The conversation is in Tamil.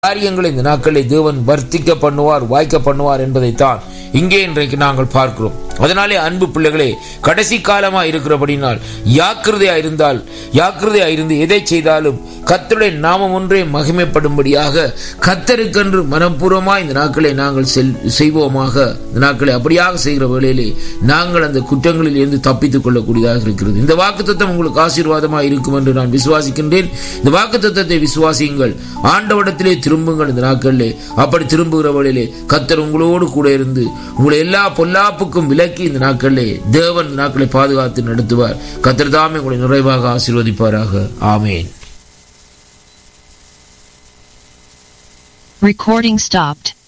காரியங்களை இந்த நாட்களை தேவன் வர்த்திக்க பண்ணுவார் வாய்க்க பண்ணுவார் என்பதைத்தான் இங்கே இன்றைக்கு நாங்கள் பார்க்கிறோம் அதனாலே அன்பு பிள்ளைகளே கடைசி காலமா இருக்கிறபடினால் யாக்கிரதையா இருந்தால் யாக்கிரதையா இருந்து எதை செய்தாலும் கத்தருடைய நாமம் ஒன்றே மகிமைப்படும்படியாக கத்தருக்கென்று மனப்பூர்வமா இந்த நாட்களை நாங்கள் செல் செய்வோமாக இந்த நாட்களை அப்படியாக செய்கிற வேளையிலே நாங்கள் அந்த குற்றங்களில் இருந்து தப்பித்துக் கொள்ளக்கூடியதாக இருக்கிறது இந்த வாக்குத்தத்தம் உங்களுக்கு ஆசீர்வாதமாக இருக்கும் என்று நான் விசுவாசிக்கின்றேன் இந்த வாக்குத்தத்தத்தை விசுவாசியுங்கள் ஆண்டவடத்திலே திரும்புங்கள் இந்த நாட்களிலே அப்படி திரும்புகிற வேளையிலே கத்தர் உங்களோடு கூட இருந்து உங்களை எல்லா பொல்லாப்புக்கும் விலக்கி இந்த நாட்களிலே தேவன் இந்த நாட்களை பாதுகாத்து நடத்துவார் கத்தர் தாமே உங்களை நிறைவாக ஆசீர்வதிப்பாராக ஆமேன் Recording stopped.